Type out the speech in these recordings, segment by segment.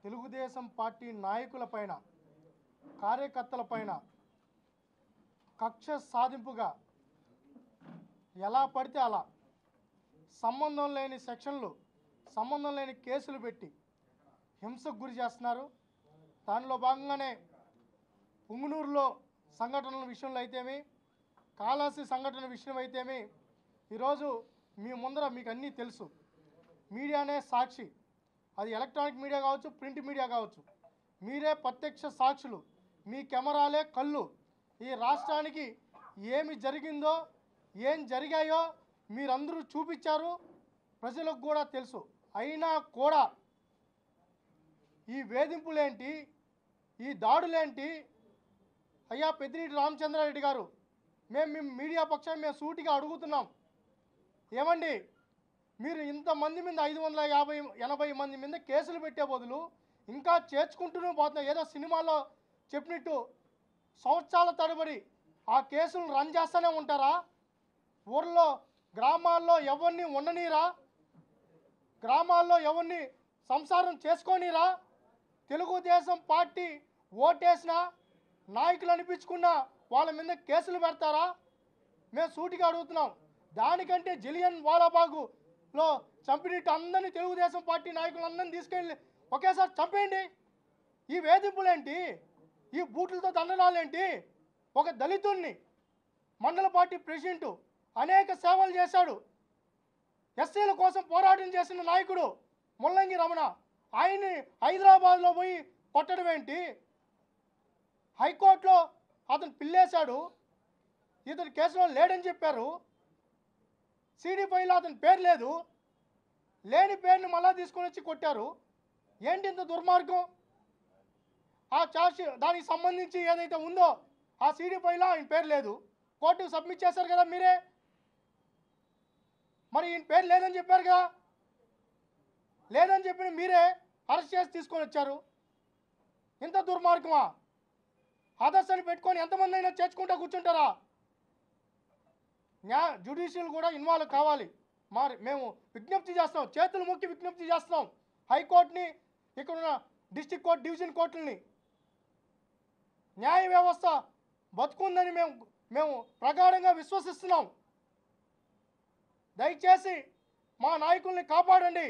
Telugu Desam party నాయకులపైన కార్యకర్తలపైన కక్ష సాధింపుగా ఎలా పడితే అలా సంబంధం లేని సెక్షన్లు సంబంధం లేని కేసులు పెట్టి హింసకు గురి చేస్తున్నారు దానిలో భాగంగానే పుంగునూరులో సంఘటనల విషయంలో అయితేమి కాళాసి సంఘటన విషయం అయితేమి ఈరోజు మీ ముందర మీకు అన్నీ తెలుసు మీడియానే సాక్షి అది ఎలక్ట్రానిక్ మీడియా కావచ్చు ప్రింట్ మీడియా కావచ్చు మీరే ప్రత్యక్ష సాక్షులు మీ కెమెరాలే కళ్ళు ఈ రాష్ట్రానికి ఏమి జరిగిందో ఏం జరిగాయో మీరందరూ చూపించారు ప్రజలకు కూడా తెలుసు అయినా కూడా ఈ వేధింపులేంటి ఈ దాడులేంటి అయ్యా పెద్దిరెడ్డి రామచంద్రారెడ్డి గారు మేము మీ మీడియా పక్షాన్ని మేము సూటిగా అడుగుతున్నాం ఏమండి మీరు ఇంతమంది మీద ఐదు వందల యాభై ఎనభై మంది మీద కేసులు పెట్టే బదులు ఇంకా చేర్చుకుంటూనే పోతున్నాం ఏదో సినిమాలో చెప్పినట్టు సంవత్సరాల తరబడి ఆ కేసులు రన్ చేస్తూనే ఉంటారా ఊర్లో గ్రామాల్లో ఎవరిని ఉండనీరా గ్రామాల్లో ఎవరిని సంసారం చేసుకోనీరా తెలుగుదేశం పార్టీ ఓటేసిన నాయకులు అనిపించుకున్న వాళ్ళ మీద కేసులు పెడతారా మేము సూటిగా అడుగుతున్నాం దానికంటే జిలియన్ వాలాబాగులో చంపినట్టు అందరినీ తెలుగుదేశం పార్టీ నాయకులందరినీ తీసుకెళ్ళి ఒకేసారి చంపేయండి ఈ వేధింపులేంటి ఈ బూట్లతో దండనాలేంటి ఒక దళితుణ్ణి మండల పార్టీ ప్రెసిడెంట్ అనేక సేవలు చేశాడు ఎస్సీల కోసం పోరాటం చేసిన నాయకుడు ముల్లంగి రమణ ఆయన్ని హైదరాబాద్లో పోయి కొట్టడం ఏంటి హైకోర్టులో అతను పిల్లేశాడు ఇతని కేసులో లేడని చెప్పారు సిడి ఫైల్లో అతని పేరు లేదు లేని పేరుని మళ్ళా తీసుకొని వచ్చి కొట్టారు ఏంటి ఇంత దుర్మార్గం ఆ చార్జ్ దానికి సంబంధించి ఏదైతే ఉందో ఆ సిడి ఫైల్లో ఆయన పేరు లేదు కోర్టుకు సబ్మిట్ చేశారు కదా మీరే మరి ఈయన పేరు లేదని చెప్పారు కదా లేదని చెప్పిన మీరే అరెస్ట్ చేసి తీసుకొని వచ్చారు ఇంత దుర్మార్గమా ఆదర్శ్ అని పెట్టుకొని ఎంతమంది అయినా చేర్చుకుంటా కూర్చుంటారా న్యా జ్యుడిషియల్ కూడా ఇన్వాల్వ్ కావాలి మరి మేము విజ్ఞప్తి చేస్తాం చేతులు మొక్కి విజ్ఞప్తి చేస్తాం హైకోర్టుని ఇక్కడున్న డిస్టిక్ కోర్ట్ డివిజన్ కోర్టుల్ని న్యాయ వ్యవస్థ బతుకుందని మేము మేము ప్రగాఢంగా విశ్వసిస్తున్నాం దయచేసి మా నాయకుల్ని కాపాడండి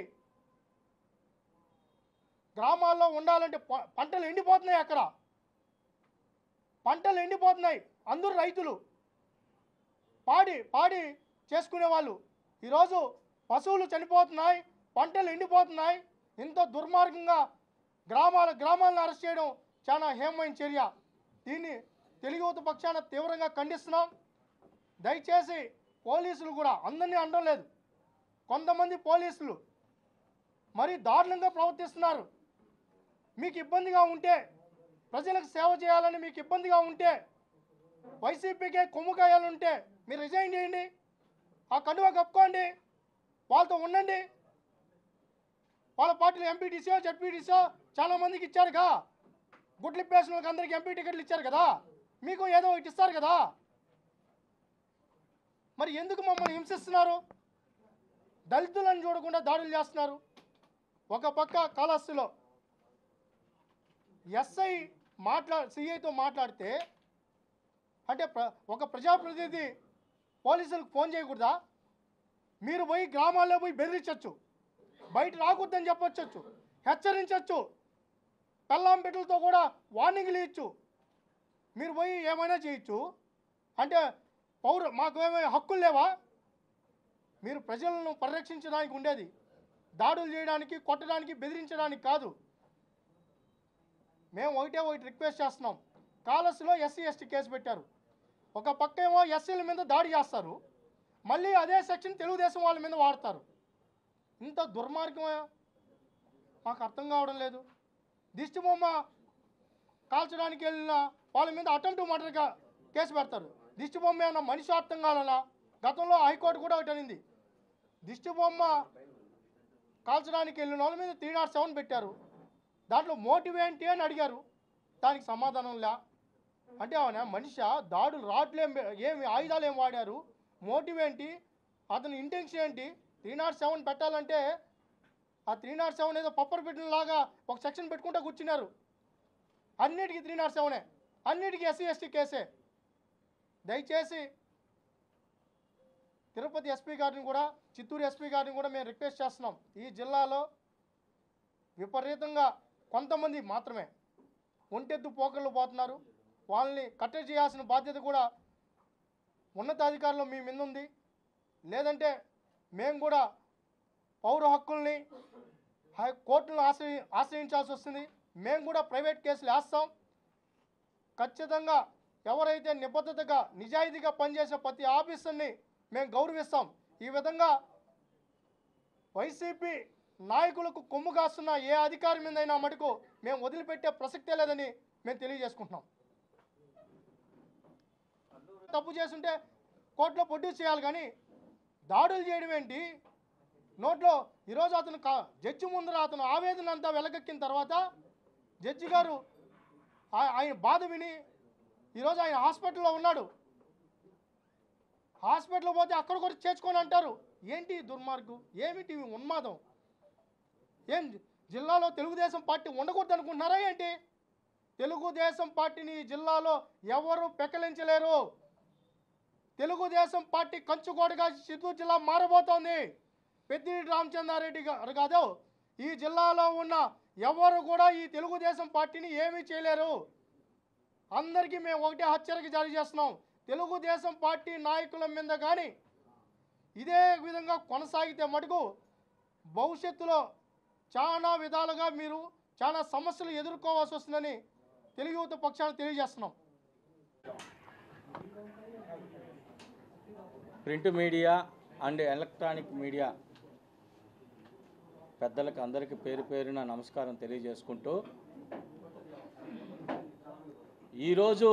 గ్రామాల్లో ఉండాలంటే ప- పంటలు ఎండిపోతున్నాయి అక్కడ పంటలు ఎండిపోతున్నాయి అందరూ రైతులు పాడి పాడి చేసుకునే వాళ్ళు ఈరోజు పశువులు చనిపోతున్నాయి పంటలు ఎండిపోతున్నాయి ఇంత దుర్మార్గంగా గ్రామాల గ్రామాలను అరెస్ట్ చేయడం చాలా హేమైన చర్య దీన్ని తెలుగు యువత పక్షాన తీవ్రంగా ఖండిస్తున్నాం దయచేసి పోలీసులు కూడా అందరినీ అనడం లేదు కొంతమంది పోలీసులు మరి దారుణంగా ప్రవర్తిస్తున్నారు మీకు ఇబ్బందిగా ఉంటే ప్రజలకు సేవ చేయాలని మీకు ఇబ్బందిగా ఉంటే వైసీపీకే కొమ్ము కాయాలంటే మీరు రిజైన్ చేయండి ఆ కండువా కప్పుకోండి వాళ్ళతో ఉండండి వాళ్ళ పార్టీలో ఎంపీటీసీఓ జడ్పీటీసీఓ చాలా మందికి ఇచ్చారుగా గుడ్లు పేసిన వాళ్ళకి అందరికి ఎంపీ టికెట్లు ఇచ్చారు కదా మీకు ఏదో ఒకటి ఇస్తారు కదా మరి ఎందుకు మమ్మల్ని హింసిస్తున్నారు దళితులను చూడకుండా దాడులు చేస్తున్నారు ఒక పక్క కాళహస్తిలో ఎస్ఐ మాట్లా సిఐతో మాట్లాడితే అంటే ప్ర ఒక ప్రజాప్రతినిధి పోలీసులకు ఫోన్ చేయకూడదా మీరు పోయి గ్రామాల్లో పోయి బెదిరించవచ్చు బయట రాకూడదని చెప్పొచ్చు హెచ్చరించవచ్చు పెళ్ళాం బిడ్డలతో కూడా వార్నింగ్లు ఇచ్చు మీరు పోయి ఏమైనా చేయొచ్చు అంటే పౌర మాకు ఏమైనా హక్కులు లేవా మీరు ప్రజలను పరిరక్షించడానికి ఉండేది దాడులు చేయడానికి కొట్టడానికి బెదిరించడానికి కాదు మేము ఒకటే ఒకటి రిక్వెస్ట్ చేస్తున్నాం కాలస్లో ఎస్సీ ఎస్టీ కేసు పెట్టారు ఒక పక్క ఏమో ఎస్సీల మీద దాడి చేస్తారు మళ్ళీ అదే సెక్షన్ తెలుగుదేశం వాళ్ళ మీద వాడతారు ఇంత దుర్మార్గమా మాకు అర్థం కావడం లేదు దిష్టి బొమ్మ కాల్చడానికి వెళ్ళిన వాళ్ళ మీద అటెంప్ట్ మర్డర్గా కేసు పెడతారు దిష్టి బొమ్మ ఏమన్నా మనిషి అర్థం కావాలా గతంలో హైకోర్టు కూడా ఒకటి అనింది దిష్టి బొమ్మ కాల్చడానికి వెళ్ళిన వాళ్ళ మీద త్రీ నాట్ సెవెన్ పెట్టారు దాంట్లో మోటివ్ ఏంటి అని అడిగారు దానికి సమాధానం లే అంటే అవునా మనిషి దాడులు రాడ్లు ఏం ఏమి ఆయుధాలు ఏం వాడారు మోటివ్ ఏంటి అతని ఇంటెన్షన్ ఏంటి త్రీ నాట్ సెవెన్ పెట్టాలంటే ఆ త్రీ నాట్ సెవెన్ ఏదో పప్పర్ లాగా ఒక సెక్షన్ పెట్టుకుంటూ కూర్చున్నారు అన్నిటికీ త్రీ నాట్ సెవెనే అన్నిటికీ ఎస్సీ ఎస్టీ కేసే దయచేసి తిరుపతి ఎస్పీ గారిని కూడా చిత్తూరు ఎస్పీ గారిని కూడా మేము రిక్వెస్ట్ చేస్తున్నాం ఈ జిల్లాలో విపరీతంగా కొంతమంది మాత్రమే ఒంటెద్దు పోకళ్ళు పోతున్నారు వాళ్ళని కట్టడి చేయాల్సిన బాధ్యత కూడా ఉన్నతాధికారులు మీ మీద ఉంది లేదంటే మేము కూడా పౌర హక్కుల్ని హై కోర్టులను ఆశ్రయి ఆశ్రయించాల్సి వస్తుంది మేము కూడా ప్రైవేట్ కేసులు వేస్తాం ఖచ్చితంగా ఎవరైతే నిబద్ధతగా నిజాయితీగా పనిచేసే ప్రతి ఆఫీసర్ని మేము గౌరవిస్తాం ఈ విధంగా వైసీపీ నాయకులకు కొమ్ము కాస్తున్న ఏ అధికారి మీదైనా మటుకు మేము వదిలిపెట్టే ప్రసక్తే లేదని మేము తెలియజేసుకుంటున్నాం తప్పు చేస్తుంటే కోర్టులో ప్రొడ్యూస్ చేయాలి కానీ దాడులు చేయడం ఏంటి నోట్లో ఈరోజు అతను కా జడ్జి ముందర అతను ఆవేదన అంతా వెలగక్కిన తర్వాత జడ్జి గారు ఆ- ఆయన బాధ విని ఈరోజు ఆయన హాస్పిటల్లో ఉన్నాడు హాస్పిటల్ పోతే అక్కడ కూడా చేర్చుకొని అంటారు ఏంటి ఈ దుర్మార్గం ఏమిటి ఈ ఉన్మాదం ఏం జి- జిల్లాలో తెలుగుదేశం పార్టీ ఉండకూడదు అనుకుంటున్నారా ఏంటి తెలుగుదేశం పార్టీని ఈ జిల్లాలో ఎవరు పెకలించలేరు తెలుగుదేశం పార్టీ కంచుకోటగా చిత్తూరు జిల్లా మారబోతోంది పెద్దిరెడ్డి రామచంద్రారెడ్డి గారు కాదు ఈ జిల్లాలో ఉన్న ఎవరు కూడా ఈ తెలుగుదేశం పార్టీని ఏమీ చేయలేరు అందరికీ మేము ఒకటే హెచ్చరిక జారీ చేస్తున్నాం తెలుగుదేశం పార్టీ నాయకుల మీద కానీ ఇదే విధంగా కొనసాగితే మటుకు భవిష్యత్తులో చాలా విధాలుగా మీరు చాలా సమస్యలు ఎదుర్కోవాల్సి వస్తుందని తెలుగు యువత పక్షాన్ని తెలియజేస్తున్నాం print media and electronic media పెద్దలకు అందరికీ పేరు పేరున నమస్కారం తెలియజేసుకుంటూ ఈరోజు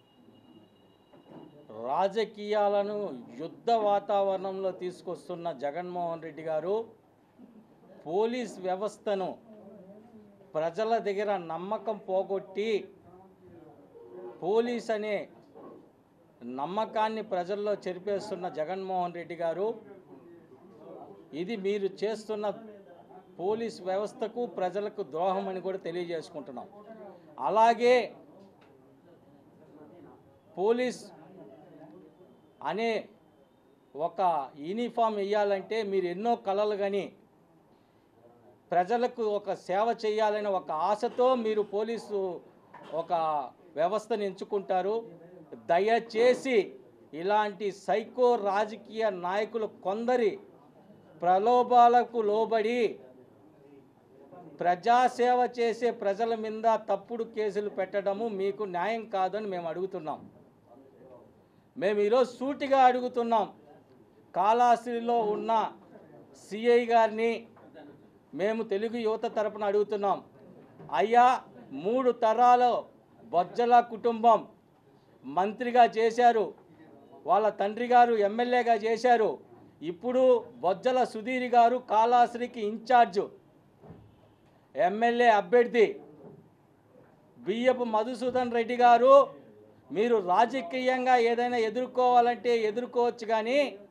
రాజకీయాలను యుద్ధ వాతావరణంలో తీసుకొస్తున్న జగన్మోహన్ రెడ్డి గారు పోలీస్ వ్యవస్థను ప్రజల దగ్గర నమ్మకం పోగొట్టి పోలీస్ అనే నమ్మకాన్ని ప్రజల్లో చెరిపేస్తున్న జగన్మోహన్ రెడ్డి గారు ఇది మీరు చేస్తున్న పోలీస్ వ్యవస్థకు ప్రజలకు ద్రోహం అని కూడా తెలియజేసుకుంటున్నాం అలాగే పోలీస్ అనే ఒక యూనిఫామ్ వేయాలంటే మీరు ఎన్నో కళలు కానీ ప్రజలకు ఒక సేవ చేయాలనే ఒక ఆశతో మీరు పోలీసు ఒక వ్యవస్థను ఎంచుకుంటారు దయచేసి ఇలాంటి సైకో రాజకీయ నాయకులు కొందరి ప్రలోభాలకు లోబడి ప్రజాసేవ చేసే ప్రజల మీద తప్పుడు కేసులు పెట్టడము మీకు న్యాయం కాదని మేము అడుగుతున్నాం మేము ఈరోజు సూటిగా అడుగుతున్నాం కాళాశ్రీలో ఉన్న సిఐ గారిని మేము తెలుగు యువత తరపున అడుగుతున్నాం అయ్యా మూడు తరాలు బొజ్జల కుటుంబం మంత్రిగా చేశారు వాళ్ళ తండ్రి గారు ఎమ్మెల్యేగా చేశారు ఇప్పుడు బొజ్జల సుధీర్ గారు కాళాశ్రీకి ఇన్ఛార్జు ఎమ్మెల్యే అభ్యర్థి బియ్యపు మధుసూదన్ రెడ్డి గారు మీరు రాజకీయంగా ఏదైనా ఎదుర్కోవాలంటే ఎదుర్కోవచ్చు కానీ